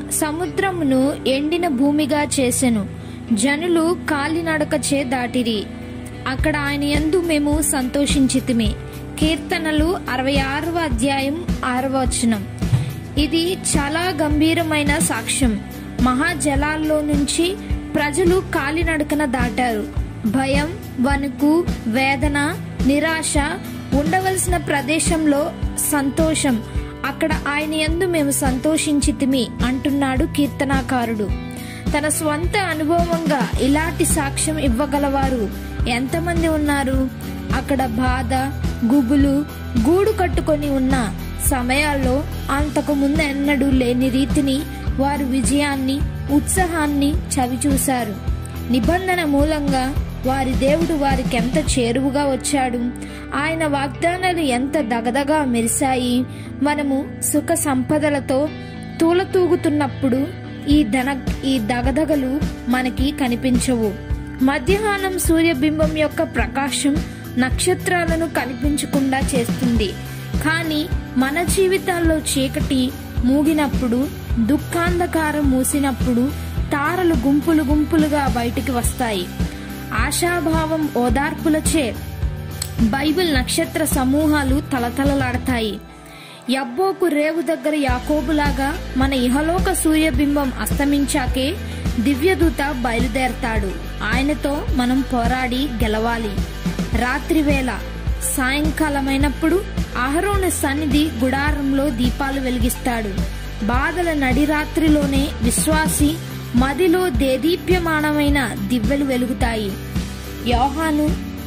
సముద్రమును ఎండిన భూమిగా చేసెను జనులు కాలినడకచే దాటిరి అక్కడ ఆయన యందు మేము సంతోషించితిమి కీర్తనలు అరవై ఆరవ అధ్యాయం ఆరవ వచనం ఇది చాలా గంభీరమైన సాక్ష్యం మహాజలాల్లో నుంచి ప్రజలు కాలినడకన దాటారు భయం వణుకు వేదన నిరాశ ఉండవలసిన ప్రదేశంలో సంతోషం అక్కడ ఆయన యందు మేము సంతోషించితిమి అంటున్నాడు కీర్తనాకారుడు తన స్వంత అనుభవంగా ఇలాంటి సాక్ష్యం ఇవ్వగలవారు ఎంతమంది ఉన్నారు అక్కడ బాధ గుబులు గూడు కట్టుకొని ఉన్న సమయాల్లో అంతకు ముందు ఎన్నడూ లేని రీతిని వారు విజయాన్ని ఉత్సాహాన్ని చవిచూశారు నిబంధన మూలంగా వారి దేవుడు వారికి ఎంత చేరువుగా వచ్చాడు ఆయన వాగ్దానాలు ఎంత దగదగా మెరిశాయి మనము సుఖ సంపదలతో తూలతూగుతున్నప్పుడు ఈ ధన ఈ దగదగలు మనకి కనిపించవు మధ్యాహ్నం సూర్యబింబం యొక్క ప్రకాశం నక్షత్రాలను కనిపించకుండా చేస్తుంది కానీ మన జీవితాల్లో చీకటి మూగినప్పుడు దుఃఖాంధకారం మూసినప్పుడు తారలు గుంపులు గుంపులుగా బయటికి వస్తాయి ఆశాభావం ఓదార్పులచే బైబిల్ నక్షత్ర సమూహాలు తలతలలాడతాయి యబ్బోకు రేవు దగ్గర యాకోబులాగా మన ఇహలోక సూర్యబింబం అస్తమించాకే దివ్యదూత బయలుదేరతాడు ఆయనతో మనం పోరాడి గెలవాలి రాత్రివేళ సాయంకాలమైనప్పుడు అహరోను సన్నిధి గుడారంలో దీపాలు వెలిగిస్తాడు బాధల నడిరాత్రిలోనే విశ్వాసి మదిలో దేదీప్యమానమైన దివ్వెలు వెలుగుతాయి యోహాను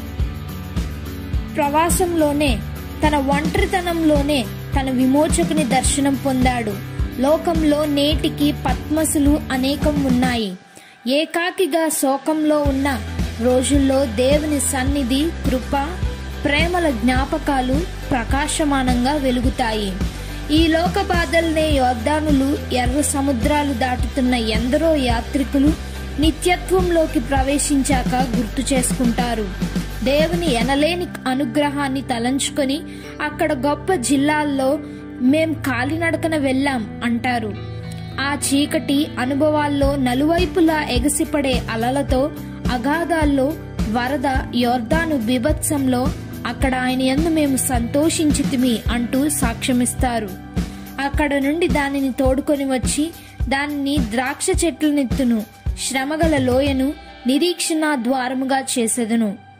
ప్రవాసంలోనే తన ఒంటరితనంలోనే తన విమోచకుని దర్శనం పొందాడు లోకంలో నేటికి పద్మసులు అనేకం ఉన్నాయి ఏకాకిగా శోకంలో ఉన్న రోజుల్లో దేవుని సన్నిధి కృప ప్రేమల జ్ఞాపకాలు ప్రకాశమానంగా వెలుగుతాయి ఈ లోక బాధల్నే యోద్ధానులు ఎర్ర సముద్రాలు దాటుతున్న ఎందరో యాత్రికులు నిత్యత్వంలోకి ప్రవేశించాక గుర్తు చేసుకుంటారు దేవుని ఎనలేని అనుగ్రహాన్ని తలంచుకొని అక్కడ గొప్ప జిల్లాల్లో మేం కాలినడకన వెళ్ళాం అంటారు ఆ చీకటి అనుభవాల్లో నలువైపులా ఎగసిపడే అలలతో అగాధాల్లో వరద యోర్దాను బీభత్సంలో అక్కడ ఆయన యందు మేము సంతోషించితిమి అంటూ సాక్ష్యమిస్తారు అక్కడ నుండి దానిని తోడుకొని వచ్చి దానిని ద్రాక్ష చెట్లనెత్తును శ్రమగల లోయను నిరీక్షణ ద్వారముగా చేసెదను